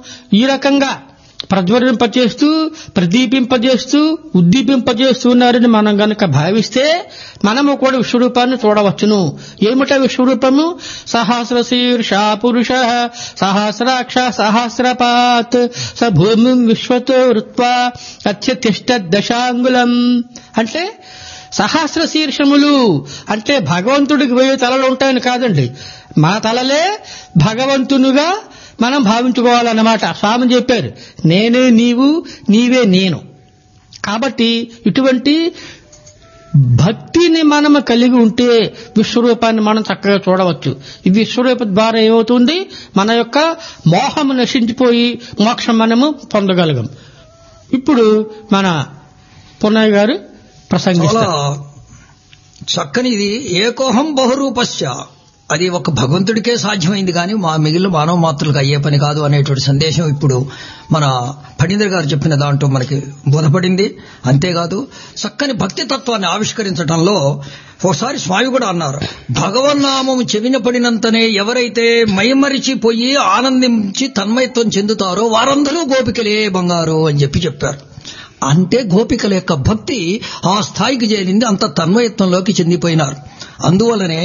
ఈ రకంగా ప్రజ్వలింపజేస్తూ ప్రదీపింపజేస్తూ ఉద్దీపింపజేస్తూ ఉన్నారని మనం గనక భావిస్తే మనము కూడా విశ్వరూపాన్ని చూడవచ్చును ఏమిట విశ్వరూపము సహస్ర శీర్ష పురుష సహస్రాక్ష సహస్రపాత్ స భూమి విశ్వతో వృత్వా అత్యతిష్ట దశాంగులం అంటే సహస్ర శీర్షములు అంటే భగవంతుడికి వెయ్యి తలలు ఉంటాయని కాదండి మన తలలే భగవంతునుగా మనం భావించుకోవాలన్నమాట స్వామి చెప్పారు నేనే నీవు నీవే నేను కాబట్టి ఇటువంటి భక్తిని మనం కలిగి ఉంటే విశ్వరూపాన్ని మనం చక్కగా చూడవచ్చు ఈ విశ్వరూప ద్వారా ఏమవుతుంది మన యొక్క మోహం నశించిపోయి మోక్షం మనము పొందగలగం ఇప్పుడు మన పున్నయ్య గారు చాలా ప్రసంగిస్తారు చక్కనిది ఏకోహం బహురూపస్య అది ఒక భగవంతుడికే సాధ్యమైంది కానీ మా మిగిలిన మానవ మాత్రులకు అయ్యే పని కాదు అనేటువంటి సందేశం ఇప్పుడు మన ఫణీంద్ర గారు చెప్పిన దాంట్లో మనకి బోధపడింది అంతేకాదు చక్కని భక్తి తత్వాన్ని ఆవిష్కరించడంలో ఒకసారి స్వామి కూడా అన్నారు భగవన్నామము చెవిన పడినంతనే ఎవరైతే మైమరిచిపోయి ఆనందించి తన్మయత్వం చెందుతారో వారందరూ గోపికలే బంగారు అని చెప్పి చెప్పారు అంటే గోపికల యొక్క భక్తి ఆ స్థాయికి చేరింది అంత తన్మయత్వంలోకి చెందిపోయినారు అందువలనే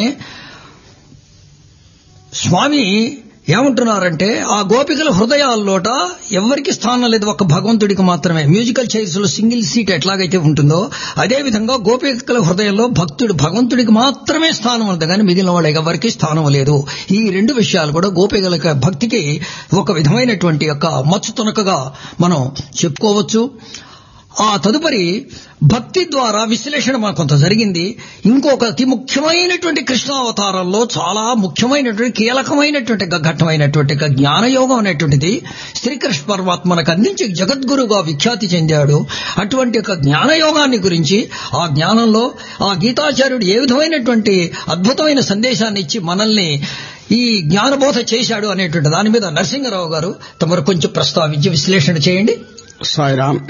స్వామి ఏమంటున్నారంటే ఆ గోపికల హృదయాల్లోట ఎవరికి స్థానం లేదు ఒక భగవంతుడికి మాత్రమే మ్యూజికల్ చైర్స్ లో సింగిల్ సీట్ ఎట్లాగైతే ఉంటుందో అదే విధంగా గోపికల హృదయంలో భక్తుడు భగవంతుడికి మాత్రమే స్థానం ఉంది కానీ మిగిలిన వాళ్ళకి ఎవరికి స్థానం లేదు ఈ రెండు విషయాలు కూడా గోపికల యొక్క భక్తికి ఒక విధమైనటువంటి యొక్క మచ్చు తునకగా మనం చెప్పుకోవచ్చు ఆ తదుపరి భక్తి ద్వారా విశ్లేషణ మనకు కొంత జరిగింది ఇంకొక అతి ముఖ్యమైనటువంటి కృష్ణావతారంలో చాలా ముఖ్యమైనటువంటి కీలకమైనటువంటి ఒక ఘట్టమైనటువంటి ఒక జ్ఞానయోగం అనేటువంటిది శ్రీకృష్ణ పరమాత్మ మనకు అందించి జగద్గురుగా విఖ్యాతి చెందాడు అటువంటి ఒక జ్ఞానయోగాన్ని గురించి ఆ జ్ఞానంలో ఆ గీతాచార్యుడు ఏ విధమైనటువంటి అద్భుతమైన సందేశాన్ని ఇచ్చి మనల్ని ఈ జ్ఞానబోధ చేశాడు అనేటువంటి దాని మీద నరసింహరావు గారు తమరు కొంచెం ప్రస్తావించి విశ్లేషణ చేయండి సాయిరామ్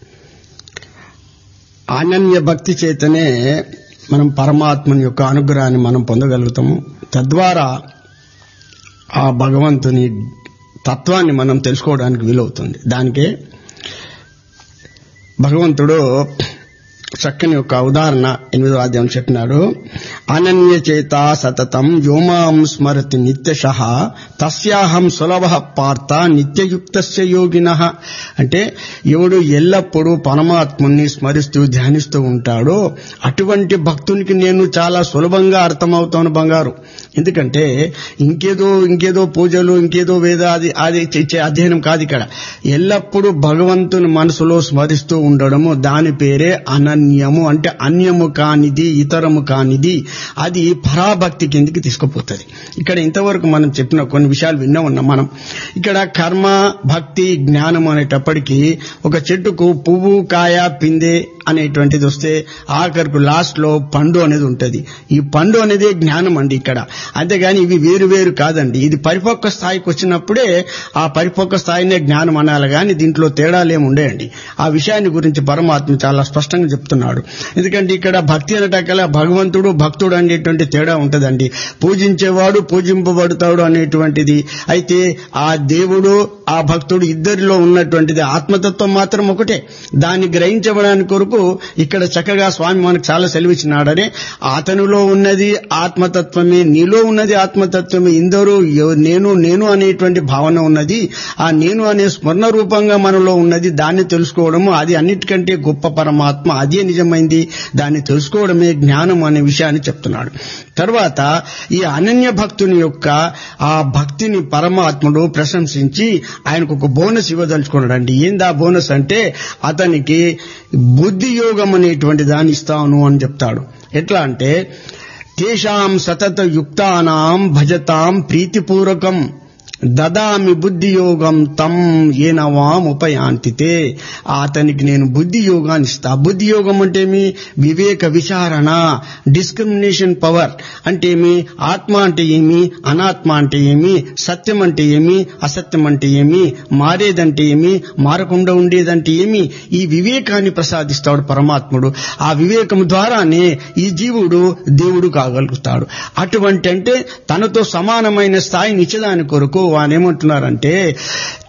అనన్య భక్తి చేతనే మనం పరమాత్మని యొక్క అనుగ్రహాన్ని మనం పొందగలుగుతాము తద్వారా ఆ భగవంతుని తత్వాన్ని మనం తెలుసుకోవడానికి వీలవుతుంది దానికే భగవంతుడు చక్కని ఒక ఉదాహరణ ఎనిమిదో అధ్యాయం చెప్పినాడు అనన్య చేత సతతం వ్యోమాం స్మరతి నిత్యశ తస్యాహం సులభ పార్త నిత్యయుక్త యోగిన అంటే ఎవడు ఎల్లప్పుడూ పరమాత్ముని స్మరిస్తూ ధ్యానిస్తూ ఉంటాడో అటువంటి భక్తునికి నేను చాలా సులభంగా అర్థమవుతాను బంగారు ఎందుకంటే ఇంకేదో ఇంకేదో పూజలు ఇంకేదో వేద అది అది చేసే అధ్యయనం కాదు ఇక్కడ ఎల్లప్పుడూ భగవంతుని మనసులో స్మరిస్తూ ఉండడము దాని పేరే అనన్యము అంటే అన్యము కానిది ఇతరము కానిది అది పరాభక్తి కిందికి తీసుకుపోతుంది ఇక్కడ ఇంతవరకు మనం చెప్పిన కొన్ని విషయాలు విన్నా ఉన్నాం మనం ఇక్కడ కర్మ భక్తి జ్ఞానం అనేటప్పటికీ ఒక చెట్టుకు పువ్వు కాయ పిందె అనేటువంటిది వస్తే ఆఖరికి లాస్ట్ లో పండు అనేది ఉంటది ఈ పండు అనేది జ్ఞానం అండి ఇక్కడ అంతేగాని ఇవి వేరు వేరు కాదండి ఇది పరిపక్వ స్థాయికి వచ్చినప్పుడే ఆ పరిపక్వ స్థాయినే జ్ఞానం అనాలి కానీ దీంట్లో తేడాలేమి ఉండేయండి ఆ విషయాన్ని గురించి పరమాత్మ చాలా స్పష్టంగా చెప్తున్నాడు ఎందుకంటే ఇక్కడ భక్తి అనటకల భగవంతుడు భక్తుడు అనేటువంటి తేడా ఉంటదండి పూజించేవాడు పూజింపబడతాడు అనేటువంటిది అయితే ఆ దేవుడు ఆ భక్తుడు ఇద్దరిలో ఉన్నటువంటిది ఆత్మతత్వం మాత్రం ఒకటే దాన్ని గ్రహించబడానికి కొరకు ఇక్కడ చక్కగా స్వామి మనకు చాలా సెలవిచ్చినాడని అతనిలో ఉన్నది ఆత్మతత్వమే నీలో ఉన్నది ఆత్మతత్వమే ఇందరూ ఎవ- నేను నేను అనేటువంటి భావన ఉన్నది ఆ నేను అనే స్మరణ రూపంగా మనలో ఉన్నది దాన్ని తెలుసుకోవడము అది అన్నిటికంటే గొప్ప పరమాత్మ అదే నిజమైంది దాన్ని తెలుసుకోవడమే జ్ఞానం అనే విషయాన్ని చెప్తున్నాడు తర్వాత ఈ అనన్య భక్తుని యొక్క ఆ భక్తిని పరమాత్ముడు ప్రశంసించి ఆయనకు ఒక బోనస్ ఇవ్వదలుచుకున్నాడండి ఏంది ఆ బోనస్ అంటే అతనికి బుద్ధి యోగం అనేటువంటి దాన్ని ఇస్తాను అని చెప్తాడు ఎట్లా అంటే తేషాం సతత యుక్తానాం భజతాం ప్రీతిపూర్వకం దదామి బుద్ధి యోగం తం ఏనవాం ఉపయాంతితే అతనికి నేను బుద్ధి యోగాన్ని ఇస్తా బుద్ధి యోగం అంటే ఏమి వివేక విచారణ డిస్క్రిమినేషన్ పవర్ అంటే ఏమి ఆత్మ అంటే ఏమి అనాత్మ అంటే ఏమి సత్యం అంటే ఏమి అసత్యం అంటే ఏమి మారేదంటే ఏమి మారకుండా ఉండేదంటే ఏమి ఈ వివేకాన్ని ప్రసాదిస్తాడు పరమాత్ముడు ఆ వివేకం ద్వారానే ఈ జీవుడు దేవుడు కాగలుగుతాడు అటువంటి అంటే తనతో సమానమైన స్థాయిని ఇచ్చేదాని కొరకు వానేమంటున్నారంటే